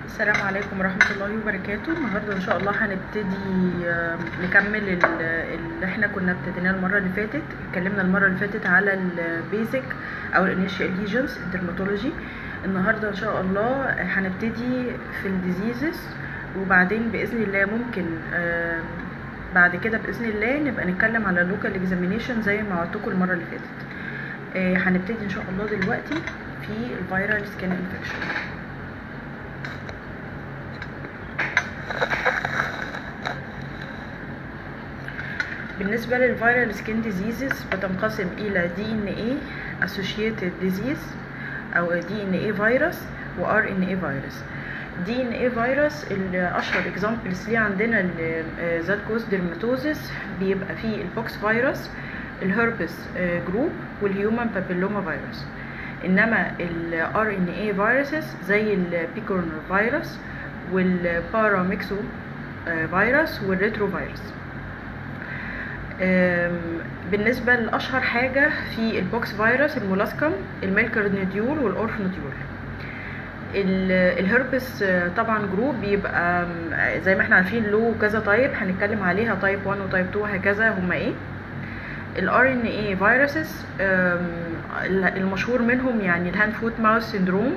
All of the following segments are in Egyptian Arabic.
السلام عليكم ورحمة الله وبركاته النهاردة ان شاء الله هنبتدي آه، نكمل ال- اللي احنا كنا ابتديناه المرة اللي فاتت اتكلمنا المرة اللي فاتت على البيزك او الانيشال ليجنز الدرماتولوجي النهاردة ان شاء الله هنبتدي في الديزيزز وبعدين بإذن الله ممكن آه، بعد كده بإذن الله نبقى نتكلم على اللوكال اكزامينيشن زي ما وعدتكم المرة اللي فاتت آه، هنبتدي ان شاء الله دلوقتي في الفيرال سكين انفكشن بالنسبة للفيرال سكين ديزيزز بتنقسم إلى دي ان ايه associated disease أو دي ان ايه فيروس و ار ان ايه فيروس دي ان ايه فيروس الأشهر اكزامبلز ليه عندنا ذات كوز ديرماتوزيس بيبقى فيه البوكس فيروس الهربس جروب والهيومن بابيلوما فيروس انما الار ان ايه فيروسز زي البيكورنر فيروس والباراميكسو فيروس والريترو فيروس أم، بالنسبة لأشهر حاجة في البوكس فيروس المولاسكم الميلكر نوديول والأورف نوديول ال- الهربس آه، طبعا جروب بيبقى آم، زي ما احنا عارفين له كذا تايب هنتكلم عليها تايب 1 وتايب 2 هكذا هما ايه الار ان اي فيروسز المشهور منهم يعني الهاند فوت ماوس سيندروم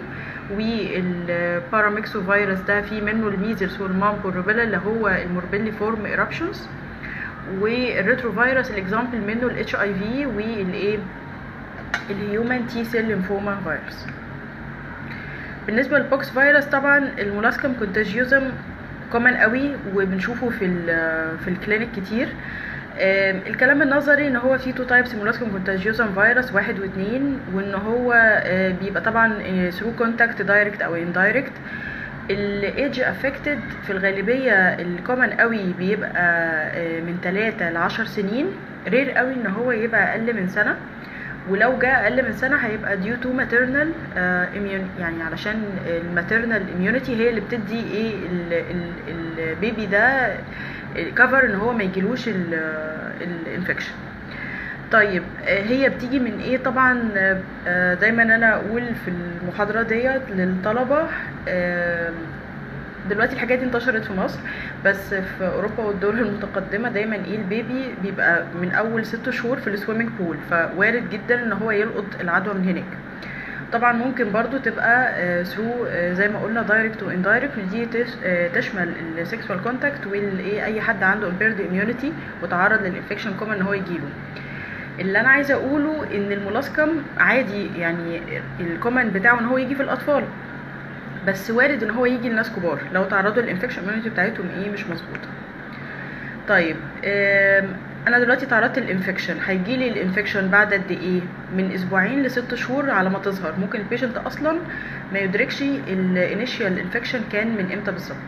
والباراميكسو فيروس ده في منه الميزلز والمامب والروبيلا اللي هو الموربيلي فورم ايربشنز والريترو فيروس الاكزامبل منه الاتش اي في والايه الهيومن تي سيل ليمفوما فيروس بالنسبه للبوكس فيروس طبعا المولاسكم كونتاجيوزم كومن قوي وبنشوفه في ال في الكلينيك كتير آم، الكلام النظري ان هو في تو تايبس مولاسكم كونتاجيوزم فيروس واحد واثنين وان هو آه، بيبقى طبعا ثرو كونتاكت دايركت او اندايركت الايدج افكتد في الغالبيه الكومن قوي بيبقى آه، من 3 ل 10 سنين رير قوي ان هو يبقى اقل من سنه ولو جاء اقل من سنه هيبقى ديو تو ماتيرنال اميون يعني علشان الماتيرنال اميونيتي هي اللي بتدي ايه ال- ال- البيبي ده كفر ان هو ما يجيلوش الانفكشن طيب آه، هي بتيجي من ايه طبعا آه، آه، دايما انا اقول في المحاضره ديت للطلبه آه، دلوقتي الحاجات دي انتشرت في مصر بس في اوروبا والدول المتقدمه دايما ايه البيبي بيبقى من اول ست شهور في السويمنج بول فوارد جدا ان هو يلقط العدوى من هناك طبعا ممكن برضو تبقى ثرو زي ما قلنا دايركت واندايركت ودي تش- آه، تشمل السكسوال كونتاكت والايه اي حد عنده امبيرد اميونيتي وتعرض للانفكشن كومن ان هو يجيله اللي انا عايزه اقوله ان المولاسكم عادي يعني الكومن بتاعه ان هو يجي في الاطفال بس وارد ان هو يجي لناس كبار لو تعرضوا للانفكشن اميونيتي بتاعتهم ايه مش مظبوطه طيب آم، انا دلوقتي تعرضت للانفكشن هيجي لي الانفكشن بعد قد ايه من اسبوعين لست شهور على ما تظهر ممكن البيشنت اصلا ما يدركش الانيشيال انفكشن كان من امتى بالظبط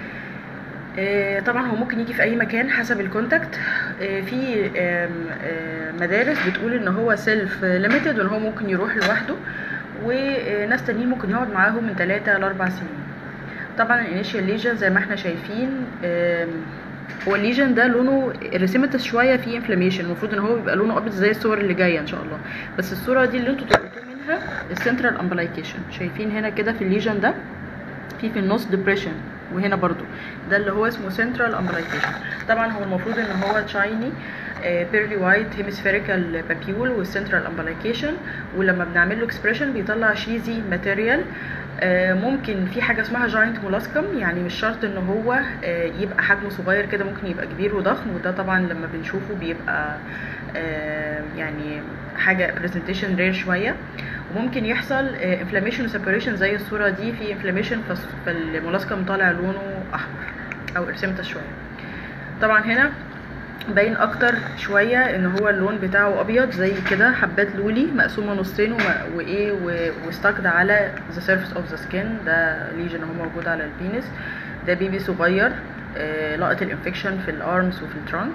آه، طبعا هو ممكن يجي في اي مكان حسب الكونتاكت آه، في آم، آه، مدارس بتقول ان هو سيلف ليميتد وان هو ممكن يروح لوحده وناس تانيين ممكن يقعد معاهم من 3 ل 4 سنين طبعا الانيشال ليجن زي ما احنا شايفين آم، هو الليجن ده لونه ريسيمتس شويه فيه انفلاميشن المفروض ان هو بيبقى لونه ابيض زي الصور اللي جايه ان شاء الله بس الصوره دي اللي انتوا تلقطوا منها السنترال امبلايكيشن شايفين هنا كده في الليجن ده في في النص ديبريشن وهنا برضو ده اللي هو اسمه سنترال امبلايكيشن طبعا هو المفروض ان هو تشايني بيرلي وايت هيمسفيريكال بابيول والسنترال امبلايكيشن ولما بنعمل له اكسبريشن بيطلع شيزي ماتيريال ممكن في حاجه اسمها جاينت مولاسكم يعني مش شرط ان هو آه، يبقى حجمه صغير كده ممكن يبقى كبير وضخم وده طبعا لما بنشوفه بيبقى آه، يعني حاجه برزنتيشن رير شويه وممكن يحصل انفلاميشن وسيبريشن زي الصوره دي في انفلاميشن فالمولاسكم طالع لونه احمر او ارسمتس شويه طبعا هنا باين اكتر شويه ان هو اللون بتاعه ابيض زي كده حبات لولي مقسومه نصين وما- وايه وستاكد على ذا سيرفيس اوف ذا سكين ده ليجن اهو موجود على البينس ده بيبي صغير آه، لقط الانفكشن في الارمز وفي الترانك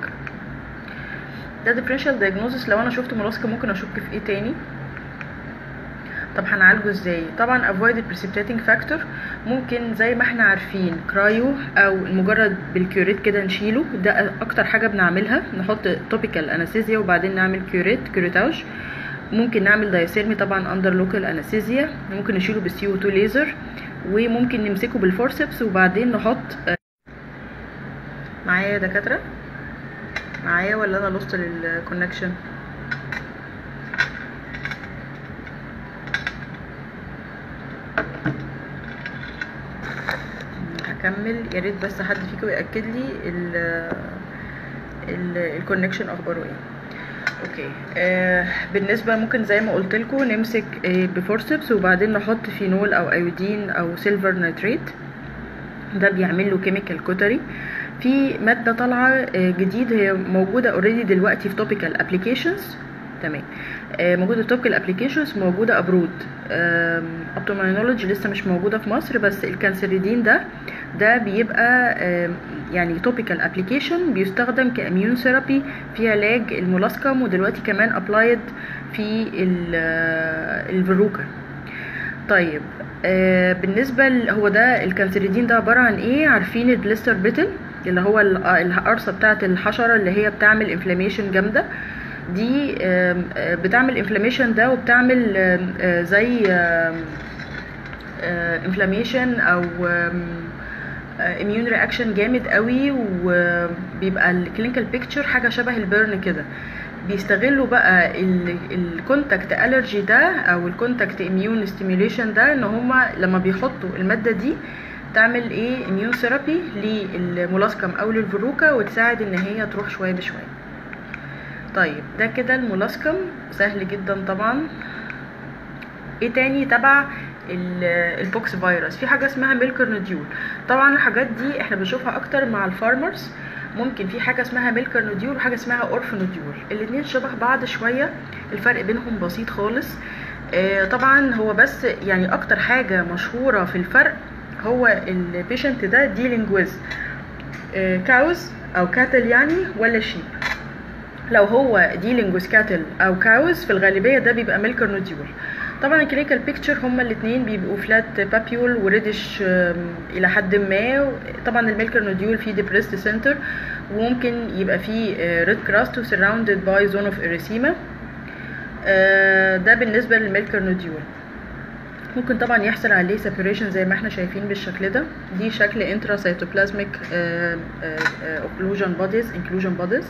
ده ديفرنشال دايجنوزس لو انا شفت مولاسكا ممكن اشك في ايه تاني طب هنعالجه ازاي طبعا avoid the precipitating factor ممكن زي ما احنا عارفين كرايو او مجرد بالكيوريت كده نشيله ده اكتر حاجه بنعملها نحط توبيكال انستيزيا وبعدين نعمل كيوريت كيوريتاج ممكن نعمل دايسيرمي طبعا اندر لوكال انستيزيا ممكن نشيله بالسي او 2 ليزر وممكن نمسكه بالفورسبس وبعدين نحط آه، معايا يا دكاتره معايا ولا انا لوست للكونكشن هكمل يا ريت بس حد فيكم ياكد لي ال الكونكشن اخباره ايه اوكي آه بالنسبه ممكن زي ما قلت لكم نمسك آه بفورسبس وبعدين نحط فينول او ايودين او سيلفر نيتريت ده بيعمل له كيميكال كوتري في ماده طالعه آه جديد هي موجوده اوريدي دلوقتي في توبيكال ابلكيشنز تمام آه موجوده في توبيكال ابلكيشنز موجوده ابرود اب تو نولج لسه مش موجوده في مصر بس الكانسريدين ده ده بيبقى آه يعني توبيكال ابلكيشن بيستخدم كاميون ثيرابي في علاج المولاسكم ودلوقتي كمان ابلايد في الفيروكا طيب آه بالنسبه ل- هو ده الكانسريدين ده عباره عن ايه عارفين البليستر بيتل اللي هو ال- آه، القرصه بتاعه الحشره اللي هي بتعمل انفلاميشن جامده دي آم، آه، بتعمل انفلاميشن ده وبتعمل آم، آه، زي انفلاميشن او اميون رياكشن جامد قوي وبيبقى الكلينيكال بيكتشر حاجه شبه البيرن كده بيستغلوا بقى الكونتاكت الرجي ده او الكونتاكت اميون ستيميوليشن ده ان هما لما بيحطوا الماده دي تعمل ايه اميون ثيرابي للمولاسكم او للفروكا وتساعد ان هي تروح شويه بشويه طيب ده كده المولاسكم سهل جدا طبعا ايه تاني تبع ال- البوكس فيروس في حاجه اسمها ميلكر نوديول طبعا الحاجات دي احنا بنشوفها اكتر مع الفارمرز ممكن في حاجه اسمها ميلكر نوديول وحاجه اسمها اورف نوديول الاتنين شبه بعض شويه الفرق بينهم بسيط خالص آه، طبعا هو بس يعني اكتر حاجه مشهوره في الفرق هو البيشنت ده ديلينج ويز كاوز او كاتل يعني ولا شيب لو هو ديلينج ويز كاتل او كاوز في الغالبيه ده بيبقى ميلكر نوديول طبعا الكلينيكال بيكتشر هما الاثنين بيبقوا فلات بابيول وريدش الى حد ما طبعا الميلكر نوديول فيه ديبريست سنتر وممكن يبقى فيه ريد كراست وسراوندد باي زون اوف اريسيما ده بالنسبه للميلكر نوديول ممكن طبعا يحصل عليه سيبريشن زي ما احنا شايفين بالشكل ده دي شكل انترا سيتوبلازميك اوكلوجن بوديز انكلوجن بوديز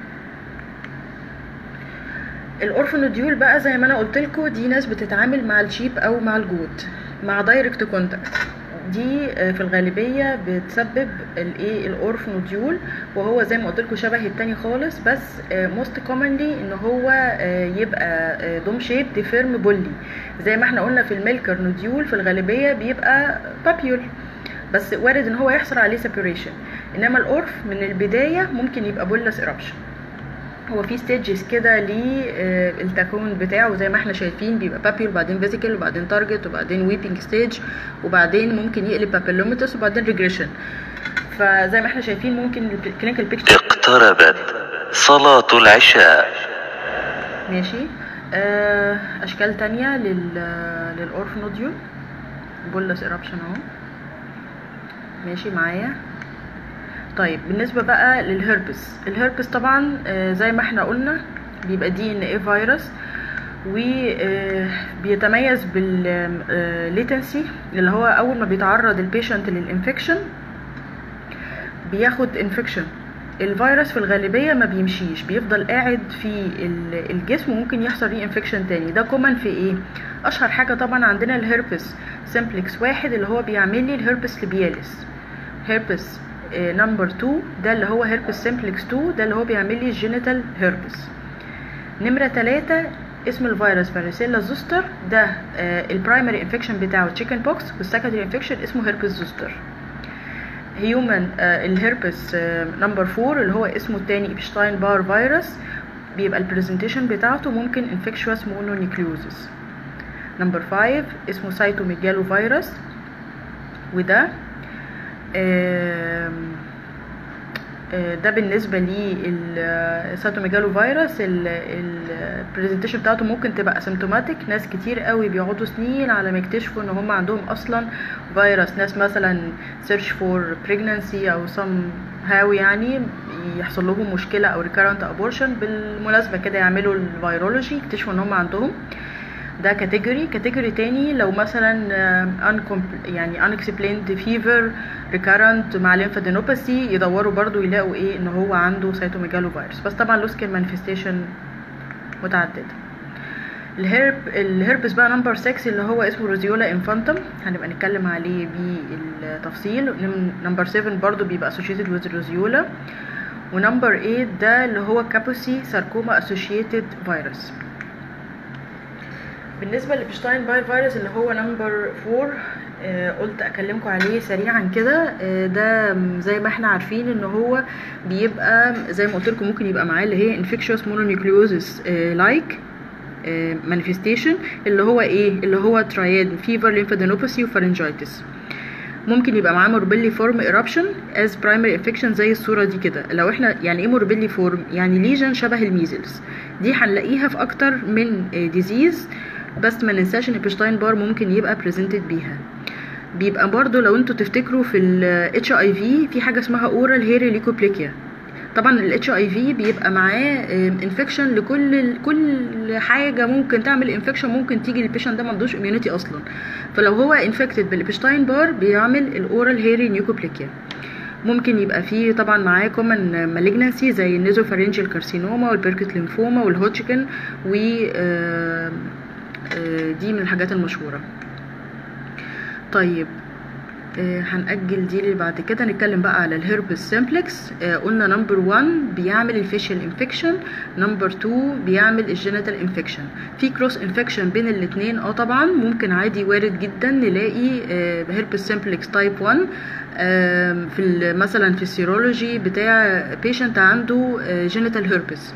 الاورفنوديول بقى زي ما انا قلت لكم دي ناس بتتعامل مع الشيب او مع الجود مع دايركت كونتاكت دي آه، في الغالبيه بتسبب الايه الاورفنوديول وهو زي ما قلت لكم شبه التاني خالص بس موست كومنلي ان هو آه، يبقى دوم شيب ديفيرم بولي زي ما احنا قلنا في الميلكر نوديول في الغالبيه بيبقى بابيول بس وارد ان هو يحصل عليه سيبريشن انما الاورف من البدايه ممكن يبقى بولس ايربشن هو في ستيجز كده للتكون بتاعه زي ما احنا شايفين بيبقى بابيول وبعدين فيزيكال وبعدين تارجت وبعدين ويبنج ستيج وبعدين ممكن يقلب بابيلوميتس وبعدين ريجريشن فزي ما احنا شايفين ممكن الكلينيكال بيكتشر اقتربت صلاة العشاء ماشي آه، اشكال تانية لل للاورف نوديول بولس ايربشن اهو ماشي معايا طيب بالنسبه بقى للهربس الهربس طبعا آه، زي ما احنا قلنا بيبقى دي ان ايه فيروس وبيتميز بالليتنسي اللي هو اول ما بيتعرض البيشنت للانفكشن بياخد انفكشن الفيروس في الغالبيه ما بيمشيش بيفضل قاعد في ال- الجسم وممكن يحصل ري انفكشن تاني ده كومن في ايه اشهر حاجه طبعا عندنا الهربس سيمبلكس واحد اللي هو بيعمل لي الهربس ليبياليس هربس نمبر 2 ده اللي هو هربس سيمبلكس 2 ده اللي هو بيعمل لي الجينيتال هربس نمرة ثلاثة اسم الفيروس فاريسيلا زوستر ده البرايمري انفكشن بتاعه تشيكن بوكس والسكندري انفكشن اسمه هربس زوستر هيومن الهربس نمبر 4 اللي هو اسمه التاني ابشتاين بار فيروس بيبقى البرزنتيشن بتاعته ممكن انفكشوس مونونيكليوزس نمبر 5 اسمه سايتوميجالو فيروس وده آم، آه، ده بالنسبة للسيتوميجالو فيروس البرزنتيشن بتاعته ممكن تبقى اسيمتوماتيك ناس كتير قوي بيقعدوا سنين على ما يكتشفوا ان هم عندهم اصلا فيروس ناس مثلا سيرش فور بريجنانسي او سم هاو يعني يحصل لهم مشكلة او ريكارنت ابورشن بالمناسبة كده يعملوا الفيرولوجي يكتشفوا ان هم عندهم ده كاتيجوري كاتيجوري تاني لو مثلا آه، uncom- يعني unexplained fever recurrent مع lymphadenopathy يدوروا برضو يلاقوا ايه ان هو عنده سيتوميجالو فيروس بس طبعا له سكين مانيفستيشن متعدده الهرب الهربس بقى نمبر 6 اللي هو اسمه روزيولا انفانتم هنبقى نتكلم عليه بالتفصيل نمبر 7 برضو بيبقى associated with روزيولا ونمبر 8 ده اللي هو كابوسي ساركوما associated فيروس بالنسبه لبشتاين باير فيروس اللي هو نمبر 4 آه قلت اكلمكم عليه سريعا كده آه ده زي ما احنا عارفين ان هو بيبقى زي ما قلت لكم ممكن يبقى معاه اللي هي infectious mononucleosis آه لايك مانيفستيشن اللي هو ايه اللي هو تراياد فيفر ليمفادينوباثي وفارنجايتس ممكن يبقى معاه موربيلي فورم ايرابشن از برايمري انفكشن زي الصوره دي كده لو احنا يعني ايه موربيلي فورم يعني ليجن شبه الميزلز دي هنلاقيها في اكتر من ديزيز بس ما ننساش ان بيشتاين بار ممكن يبقى بريزنتد بيها بيبقى برضو لو انتوا تفتكروا في ال HIV في حاجه اسمها اورال هيري ليكوبليكيا طبعا ال HIV بيبقى معاه انفكشن لكل كل حاجه ممكن تعمل انفكشن ممكن تيجي للبيشنت ده ما عندوش اميونيتي اصلا فلو هو انفكتد بالبشتاين بار بيعمل الاورال هيري نيوكوبليكيا ممكن يبقى فيه طبعا معاه كومن مالجنسي زي النيزوفارينجيال كارسينوما والبيركت ليمفوما والهوتشكن و آه، آه، دي من الحاجات المشهوره طيب آه، هنأجل دي اللي بعد كده نتكلم بقى على الهربس سيمبلكس آه، قلنا نمبر 1 بيعمل الفيشل انفكشن نمبر 2 بيعمل الجينيتال انفكشن في كروس انفكشن بين الاثنين اه طبعا ممكن عادي وارد جدا نلاقي هربس سيمبلكس تايب 1 آه، في ال- مثلا في السيرولوجي بتاع بيشنت عنده جينيتال هربس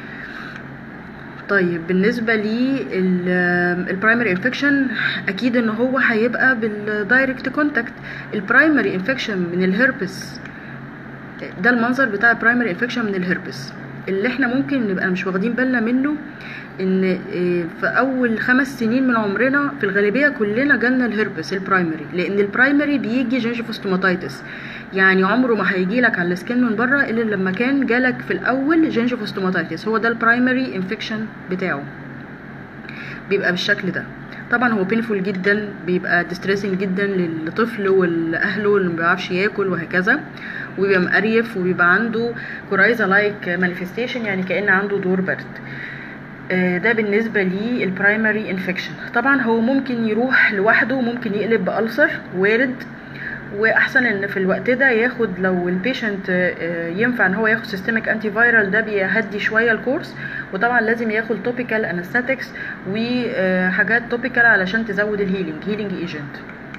طيب بالنسبة للبرايمري انفكشن اكيد ان هو هيبقى بالدايركت كونتاكت البرايمري انفكشن من الهربس ده المنظر بتاع البرايمري انفكشن من الهربس اللي احنا ممكن نبقى مش واخدين بالنا منه ان إيه، في اول خمس سنين من عمرنا في الغالبيه كلنا جالنا الهربس البرايمري لان البرايمري بيجي جينجيفوستوماتايتس يعني عمره ما هيجي لك على السكين من بره الا لما كان جالك في الاول جينجيفوستوماتايتس هو ده البرايمري انفكشن بتاعه بيبقى بالشكل ده طبعا هو بينفول جدا بيبقى ديستريسنج جدا للطفل والاهله اللي ما بيعرفش ياكل وهكذا وبيبقى مقريف وبيبقى عنده كورايزا لايك مانيفستيشن يعني كأن عنده دور برد آه، ده بالنسبه للبرايمري انفكشن طبعا هو ممكن يروح لوحده ممكن يقلب بألسر وارد واحسن ان في الوقت ده ياخد لو البيشنت ينفع ان هو ياخد سيستميك انتي فايرال ده بيهدي شويه الكورس وطبعا لازم ياخد توبيكال انستاتكس وحاجات توبيكال علشان تزود الهيلينج هيلينج ايجنت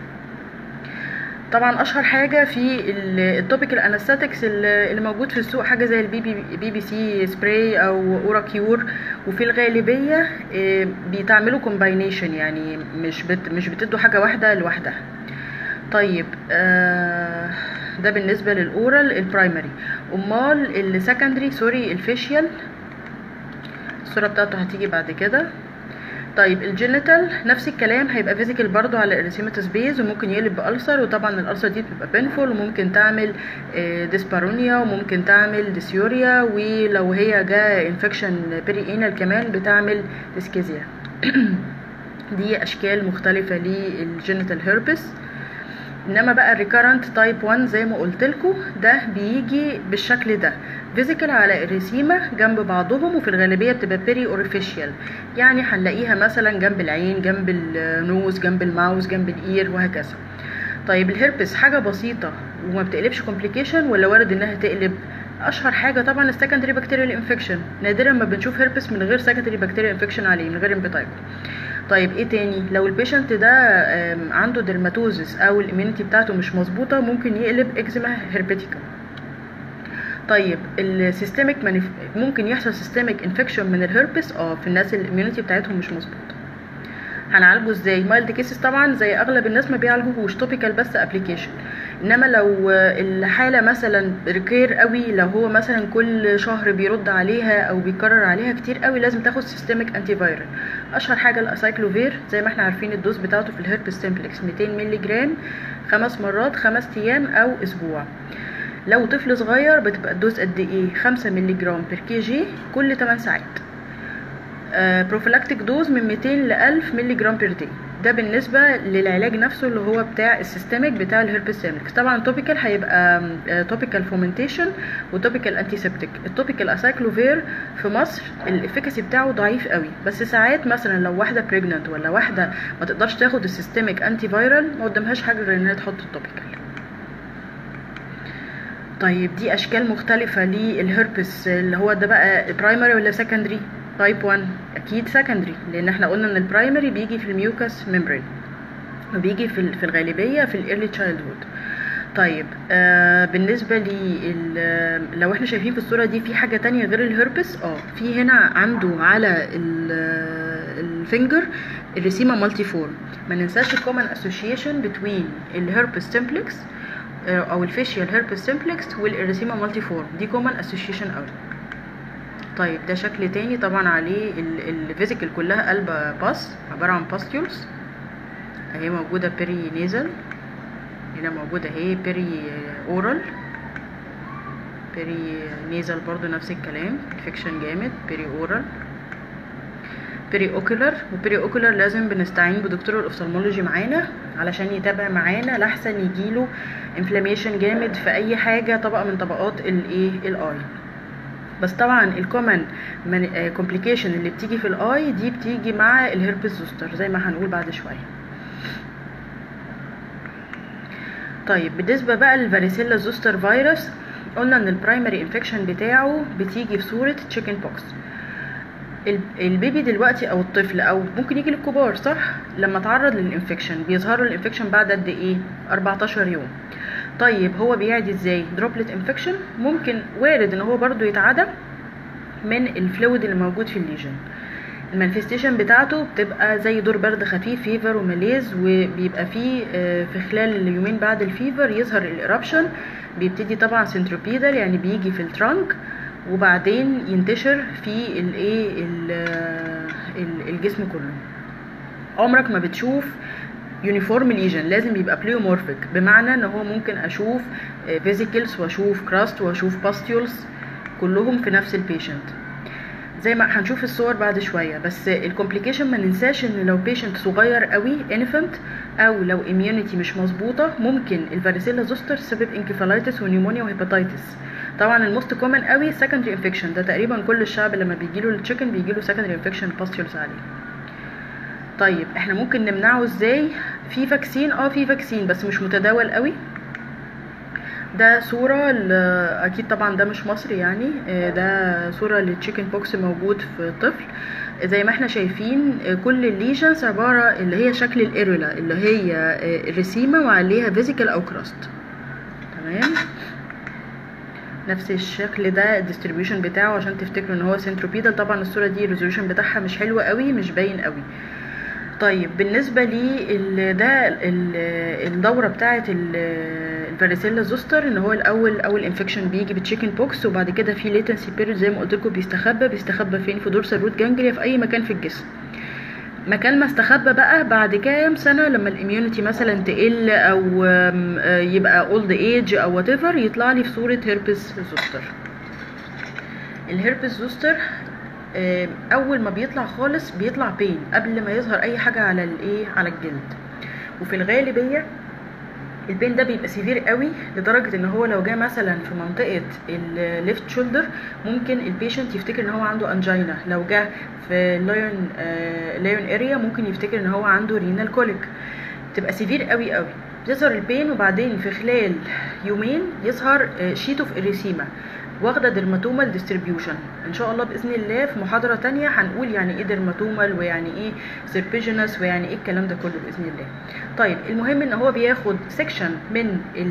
طبعا اشهر حاجه في التوبيكال انستاتكس اللي موجود في السوق حاجه زي البي بي بي بي سي سبراي او اورا كيور وفي الغالبيه آه، بيتعملوا كومباينيشن يعني مش بت مش بتدوا حاجه واحده لوحدها طيب آه ده بالنسبه للاورال البرايمري امال السكندري سوري الفيشيال الصوره بتاعته هتيجي بعد كده طيب الجينيتال نفس الكلام هيبقى فيزيكال برضو على الاريثيماتوس بيز وممكن يقلب بألسر وطبعا الألسر دي بتبقى بينفول وممكن تعمل آه، ديسبارونيا وممكن تعمل ديسيوريا ولو هي جا انفكشن بيري انال كمان بتعمل ديسكيزيا دي اشكال مختلفه للجينيتال هيربس انما بقى الريكارنت تايب 1 زي ما قلت لكم ده بيجي بالشكل ده فيزيكال على اريسيما جنب بعضهم وفي الغالبيه بتبقى بيري اوريفيشيال يعني هنلاقيها مثلا جنب العين جنب النوز جنب الماوس جنب الاير وهكذا طيب الهربس حاجه بسيطه وما بتقلبش كومبليكيشن ولا وارد انها تقلب اشهر حاجه طبعا السكندري بكتيريال انفكشن نادرا ما بنشوف هربس من غير سكندري بكتيريال انفكشن عليه من غير امبيتايكو طيب ايه تاني لو البيشنت ده آم، عنده ديرماتوزس او الاميونيتي بتاعته مش مظبوطه ممكن يقلب اكزيما هيربيتيكا طيب السيستميك ممكن يحصل سيستميك انفكشن من الهربس اه في الناس اللي الاميونيتي بتاعتهم مش مظبوطه هنعالجه ازاي مايلد كيسز طبعا زي اغلب الناس ما بيعالجوهوش توبيكال بس ابلكيشن انما لو الحاله مثلا ريكير قوي لو هو مثلا كل شهر بيرد عليها او بيكرر عليها كتير قوي لازم تاخد سيستميك انتي فايرال اشهر حاجه الاسايكلوفير زي ما احنا عارفين الدوز بتاعته في الهربس سيمبلكس 200 مللي جرام خمس مرات خمس ايام او اسبوع لو طفل صغير بتبقى الدوز قد ايه 5 مللي جرام بير كي جي كل 8 ساعات بروفيلاكتيك دوز من 200 ل 1000 مللي جرام بير داي ده بالنسبه للعلاج نفسه اللي هو بتاع السيستميك بتاع الهربس سيمبلكس طبعا التوبيكال هيبقى توبيكال فومنتيشن وتوبيكال انتيسبتيك التوبيكال اسايكلوفير في مصر الافيكاسي بتاعه ضعيف قوي بس ساعات مثلا لو واحده بريجننت ولا واحده ما تقدرش تاخد السيستميك انتي فايرال ما قدامهاش حاجه غير انها تحط التوبيكال طيب دي اشكال مختلفه للهربس اللي هو ده بقى برايمري ولا سكندري تايب 1 اكيد سكندري لان احنا قلنا ان البرايمري بيجي في الميوكس ميمبرين وبيجي في في الغالبيه في الايرلي تشايلد هود طيب آه بالنسبة لي لو احنا شايفين في الصورة دي في حاجة تانية غير الهربس اه في هنا عنده على الفينجر الرسيمة مالتي فورم ما ننساش الكومن اسوشيشن بتوين الهربس سيمبلكس او الفيشيال هربس سيمبلكس والاريسيما مالتي فورم دي كومن اسوشيشن قوي طيب ده شكل تاني طبعا عليه الفيزيكال كلها قلب باس عبارة عن باستيولز اهي موجودة بيري نيزل هنا موجودة اهي بيري اورال بيري نيزل برضو نفس الكلام انفكشن جامد بيري اورال بيري اوكولر وبيري اوكولر لازم بنستعين بدكتور الاوفثالمولوجي معانا علشان يتابع معانا لحسن يجيله انفلاميشن جامد في اي حاجه طبقه من طبقات الايه الاي بس طبعا الكومن كومبليكيشن اللي بتيجي في الاي دي بتيجي مع الهربس زوستر زي ما هنقول بعد شويه طيب بالنسبه بقى للفاريسيلا زوستر فيروس قلنا ان البرايمري انفكشن بتاعه بتيجي بصوره تشيكن بوكس البيبي دلوقتي او الطفل او ممكن يجي للكبار صح لما تعرض للانفكشن بيظهر له الانفكشن بعد قد ايه 14 يوم طيب هو بيعدي ازاي دروبلت انفكشن ممكن وارد ان هو برضو يتعدى من الفلويد اللي موجود في الليجن المانفستيشن بتاعته بتبقى زي دور برد خفيف فيفر وماليز وبيبقى فيه في خلال اليومين بعد الفيفر يظهر الارابشن بيبتدي طبعا سنتروبيدال يعني بيجي في الترانك وبعدين ينتشر في الايه الجسم كله عمرك ما بتشوف يونيفورم ليجن لازم يبقى بليومورفيك بمعنى ان هو ممكن اشوف فيزيكلز واشوف كراست واشوف باستيولز كلهم في نفس البيشنت زي ما هنشوف الصور بعد شويه بس الكومبليكيشن ما ننساش ان لو بيشنت صغير قوي انفنت او لو اميونيتي مش مظبوطه ممكن الفاريسيلا زوستر تسبب انكفالايتس ونيومونيا وهيباتيتس طبعا الموست كومن قوي سكندري انفكشن ده تقريبا كل الشعب لما بيجيله التشيكن بيجيله سكندري انفكشن باستيولز عليه طيب احنا ممكن نمنعه ازاي في فاكسين اه في فاكسين بس مش متداول قوي ده صورة اكيد طبعا ده مش مصري يعني ده صورة للتشيكن بوكس موجود في طفل زي ما احنا شايفين كل الليجنز عبارة اللي هي شكل الايرولا اللي هي الرسيمة وعليها فيزيكال او كراست تمام نفس الشكل ده الديستريبيوشن بتاعه عشان تفتكروا ان هو سنتروبيدال طبعا الصوره دي الريزولوشن بتاعها مش حلو قوي مش باين قوي طيب بالنسبه لي ده الدوره بتاعه الفاريسيلا زوستر ان هو الاول اول انفكشن بيجي بالتشيكن بوكس وبعد كده في ليتنسي بيريود زي ما قلت لكم بيستخبى بيستخبى فين في دورسال روت جانجليا في اي مكان في الجسم مكان ما استخبى بقى بعد كام سنه لما الاميونيتي مثلا تقل او يبقى اولد ايج او وات ايفر يطلع لي في صوره هيربس زوستر الهيربس زوستر اول ما بيطلع خالص بيطلع بين قبل ما يظهر اي حاجه على الايه على الجلد وفي الغالبيه البين ده بيبقى سيفير قوي لدرجه ان هو لو جه مثلا في منطقه الليفت شولدر ممكن البيشنت يفتكر ان هو عنده انجينا لو جه في لايون لايون اريا ممكن يفتكر ان هو عنده رينال كوليك تبقى سيفير قوي قوي بيظهر البين وبعدين في خلال يومين يظهر شيت اوف اريسيما واخده ديرماتومال ديستريبيوشن ان شاء الله باذن الله في محاضره تانية هنقول يعني ايه ديرماتومال ويعني ايه سيربيجينس ويعني ايه الكلام ده كله باذن الله طيب المهم ان هو بياخد سيكشن من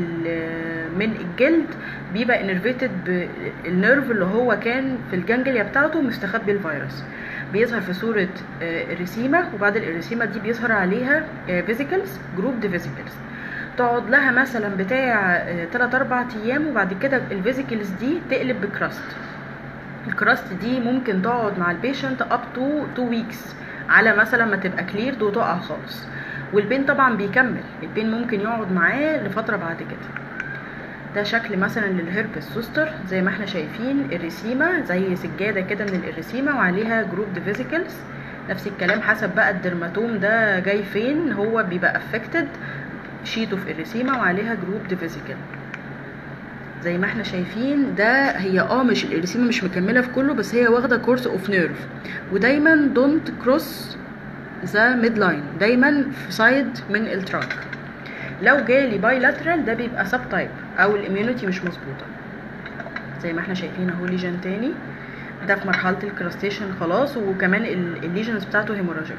من الجلد بيبقى انرفيتد بالنيرف اللي هو كان في الجنجليا بتاعته مستخبي الفيروس بيظهر في صوره الرسيمه وبعد الرسيمه دي بيظهر عليها فيزيكلز جروب دي فيزيكلز تقعد لها مثلا بتاع 3 4 ايام وبعد كده الفيزيكلز دي تقلب بكراست الكراست دي ممكن تقعد مع البيشنت اب تو 2 ويكس على مثلا ما تبقى كليرد وتقع خالص والبين طبعا بيكمل البين ممكن يقعد معاه لفتره بعد كده ده شكل مثلا للهربس زوستر زي ما احنا شايفين الرسيمة زي سجادة كده من الرسيمة وعليها جروب فيزيكلز نفس الكلام حسب بقى الدرماتوم ده جاي فين هو بيبقى افكتد شيتو في الرسيمة وعليها جروب فيزيكل زي ما احنا شايفين ده هي اه مش الرسيمة مش مكملة في كله بس هي واخدة كورس اوف نيرف ودايما دونت كروس ذا ميد لاين دايما في سايد من التراك لو جالي باي لاترال ده بيبقى سب تايب او الاميونيتي مش مظبوطه زي ما احنا شايفين اهو ليجن تاني ده في مرحله الكراستيشن خلاص وكمان الليجنز بتاعته هيموراجيك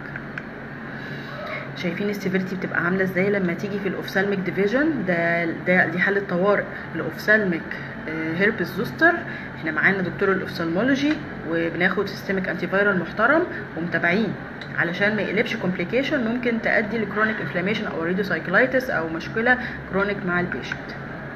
شايفين السيفيرتي بتبقى عامله ازاي لما تيجي في الاوفسالميك ديفيجن ده ده دي حاله طوارئ الاوفسالميك هيربس زوستر احنا معانا دكتور الاوفسالمولوجي وبناخد سيستميك انتي فايرال محترم ومتابعين علشان ما يقلبش كومبليكيشن ممكن تؤدي لكرونيك انفلاميشن او ريدوسايكلايتس او مشكله كرونيك مع البيشنت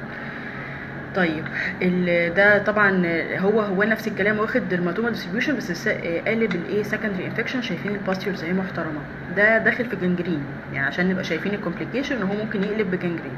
طيب ده طبعا هو هو نفس الكلام واخد درماتوما ديستريبيوشن بس قالب الايه سكندري انفكشن شايفين الباستيولز اهي محترمه ده داخل في جنجرين يعني عشان نبقى شايفين الكومبليكيشن ان هو ممكن يقلب بجنجرين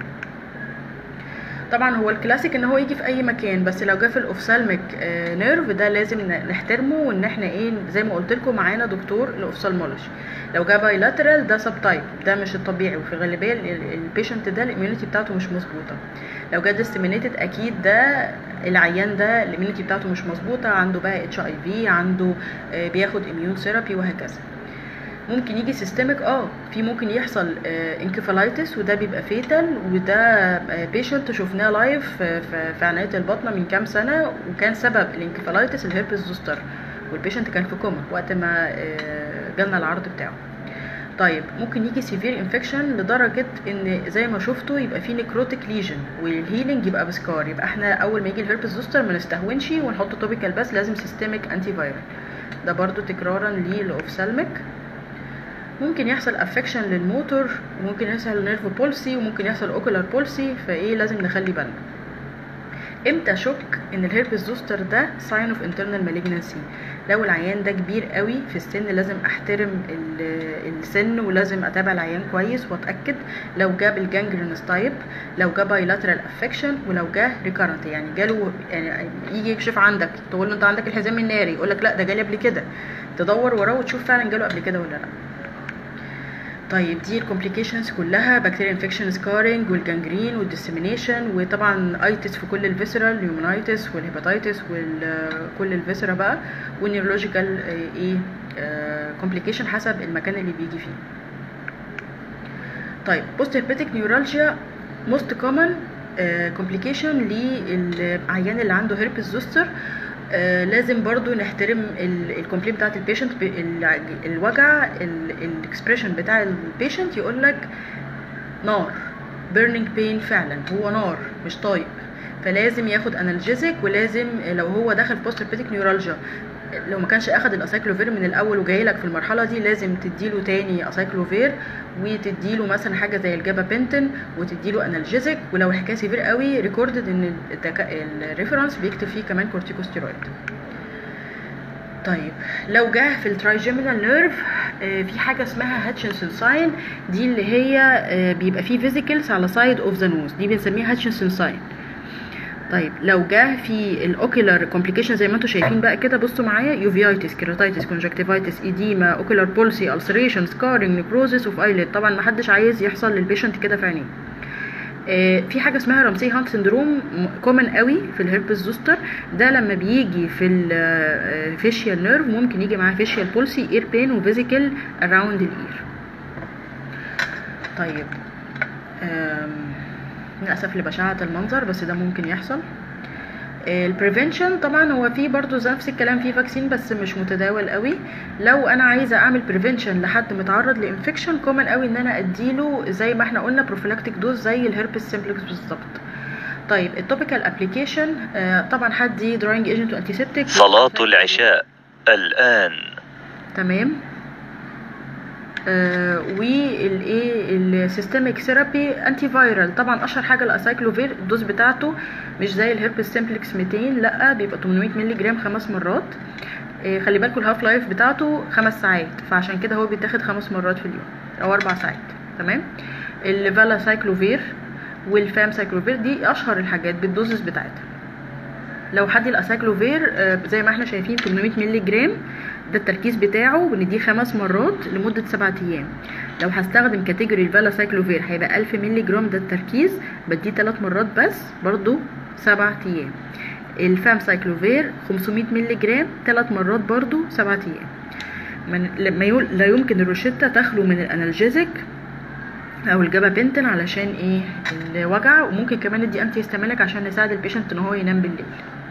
طبعا هو الكلاسيك ان هو يجي في اي مكان بس لو جه في الاوفسالميك نيرف ده لازم نحترمه وان احنا ايه زي ما قلت لكم معانا دكتور الاوفسالمولوجي لو جه بايلاترال ده سب تايب ده مش الطبيعي وفي الغالبيه البيشنت ده الاميونيتي بتاعته مش مظبوطه لو جه ديستيمينيتد اكيد ده العيان ده الاميونيتي بتاعته مش مظبوطه عنده بقى اتش اي في عنده بياخد اميون ثيرابي وهكذا ممكن يجي سيستميك اه في ممكن يحصل انكفالايتس وده بيبقى فيتال وده بيشنت شفناه لايف في عنايه البطنه من كام سنه وكان سبب الانكفالايتس الهيربس زوستر والبيشنت كان في كوما وقت ما جالنا العرض بتاعه طيب ممكن يجي سيفير انفكشن لدرجه ان زي ما شفتوا يبقى في نيكروتيك ليجن والهيلينج يبقى بسكار يبقى احنا اول ما يجي الهيربس زوستر ما نستهونش ونحط توبيكال بس لازم سيستميك انتي فايرال ده برضو تكرارا للاوفسالميك ممكن يحصل افكشن للموتور وممكن يحصل نيرف بولسي وممكن يحصل اوكولار بولسي فايه لازم نخلي بالنا امتى اشك ان الهيربس زوستر ده ساين اوف انترنال مالجنسي لو العيان ده كبير قوي في السن لازم احترم السن ولازم اتابع العيان كويس واتاكد لو جاب الجانجرينس تايب لو جاب بايلاترال افكشن ولو جه ريكارنت يعني جاله يعني يجي يكشف عندك تقول له انت عندك الحزام الناري يقول لك لا ده جالي قبل كده تدور وراه وتشوف فعلا جاله قبل كده ولا لا طيب دي الكومبليكيشنز كلها بكتيريا انفكشن سكارينج والجانجرين والديسيمينيشن وطبعا ايتس في كل الفيسرال اليومنايتس والهيباتيتس وكل الفيسرا بقى والنيورولوجيكال ايه كومبليكيشن حسب المكان اللي بيجي فيه طيب بوست هيباتيك نيورالجيا موست كومن كومبليكيشن للعيان اللي عنده هيربس زوستر آه لازم برضو نحترم الكومبلين بتاعت البيشنت الوجع الاكسبريشن بتاع البيشنت يقول لك نار بيرنينج بين فعلا هو نار مش طايق فلازم ياخد انالجيزك ولازم لو هو داخل في بوست بيتك نيورالجيا لو ما كانش اخد الاسايكلوفير من الاول وجاي لك في المرحله دي لازم تديله تاني اسايكلوفير وتديله مثلا حاجه زي الجابا بنتن وتديله انالجيزك ولو الحكايه سيفير قوي ريكوردد ان الريفرنس بيكتب فيه كمان كورتيكوستيرويد طيب لو جه في الترايجيمينال نيرف في حاجه اسمها هاتشنسون ساين دي اللي هي بيبقى فيه فيزيكلز على سايد اوف ذا نوز دي بنسميها هاتشنسون ساين طيب لو جه في الاوكيلر كومبليكيشن زي ما انتم شايفين بقى كده بصوا معايا يوفيايتس كيراتايتس كونجكتيفايتس ايديما اوكيلر بولسي السريشن سكارينج نيكروزس اوف ايليد طبعا ما حدش عايز يحصل للبيشنت كده في عينيه آه في حاجه اسمها رامسي هانت سندروم كومن قوي في الهيربس زوستر ده لما بيجي في الفيشيال نيرف ممكن يجي معاه فيشيال بولسي اير بين وفيزيكال اراوند الاير طيب للاسف لبشاعه المنظر بس ده ممكن يحصل البريفنشن طبعا هو في برضو زي نفس الكلام في فاكسين بس مش متداول قوي لو انا عايزه اعمل بريفنشن لحد متعرض لانفكشن كومن قوي ان انا اديله زي ما احنا قلنا بروفيلاكتيك دوز زي الهربس سيمبلكس بالظبط طيب التوبيكال ابلكيشن طبعا حد دراينج ايجنت وانتيسبتيك صلاة العشاء الآن تمام آه والايه السيستميك ثيرابي انتي فايرال طبعا اشهر حاجه الاسايكلوفير الدوز بتاعته مش زي الهربس سيمبلكس 200 لا بيبقى 800 مللي جرام خمس مرات آه خلي بالكم الهاف لايف بتاعته خمس ساعات فعشان كده هو بيتاخد خمس مرات في اليوم او اربع ساعات تمام الفالا سايكلوفير والفام سايكلوفير دي اشهر الحاجات بالدوزز بتاعتها لو حد الاساكلوفير آه، زي ما احنا شايفين 800 مللي جرام ده التركيز بتاعه بنديه خمس مرات لمدة سبعة أيام لو هستخدم كاتيجوري الفالا سايكلوفير هيبقى 1000 مللي جرام ده التركيز بديه تلات مرات بس برضو سبعة أيام الفام سايكلوفير 500 مللي جرام تلات مرات برضو سبعة أيام من لما يقول لا يمكن الروشتة تخلو من الانالجيزك او الجابابنتين علشان ايه الوجع وممكن كمان ندي انتي هيستامينيك عشان نساعد البيشنت ان هو ينام بالليل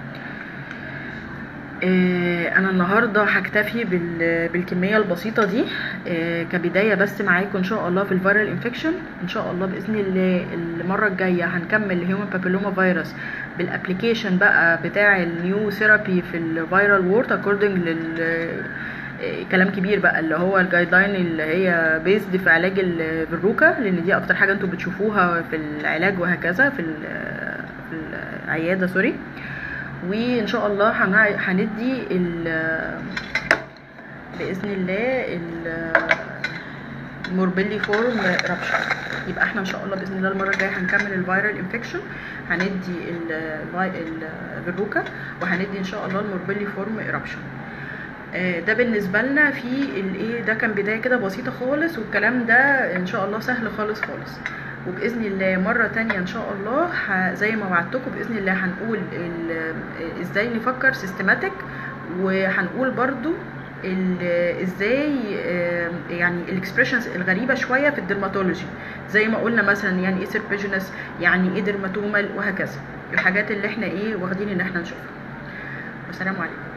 آه، انا النهارده هكتفي بال- بالكميه البسيطه دي آه، كبدايه بس معاكم ان شاء الله في الفيرال انفكشن ان شاء الله باذن الله المره الجايه هنكمل الهيومن بابيلوما فيروس بالابلكيشن بقى بتاع النيو ثيرابي في الفيرال وورد اكوردنج لل آه، كلام كبير بقى اللي هو الجايد لاين اللي هي بيزد في علاج الفروكه لان دي اكتر حاجه انتوا بتشوفوها في العلاج وهكذا في ال- في العياده سوري وان شاء الله هنع- هندي ال- باذن الله ال- الموربيلي فورم رابشر يبقى احنا ان شاء الله باذن الله المره الجايه هنكمل الفيرال انفكشن هندي الفيروكا وهندي ان شاء الله الموربيلي فورم رابشر ده بالنسبه لنا في الايه ده كان بدايه كده بسيطه خالص والكلام ده ان شاء الله سهل خالص خالص وباذن الله مره تانية ان شاء الله ه- زي ما وعدتكم باذن الله هنقول ال- ازاي نفكر سيستماتيك وهنقول برضو ال- ازاي آه، يعني الاكسبريشنز الغريبه شويه في الدرماتولوجي زي ما قلنا مثلا يعني ايه سيربيجنس يعني ايه درماتومال وهكذا الحاجات اللي احنا ايه واخدين ان احنا نشوفها والسلام عليكم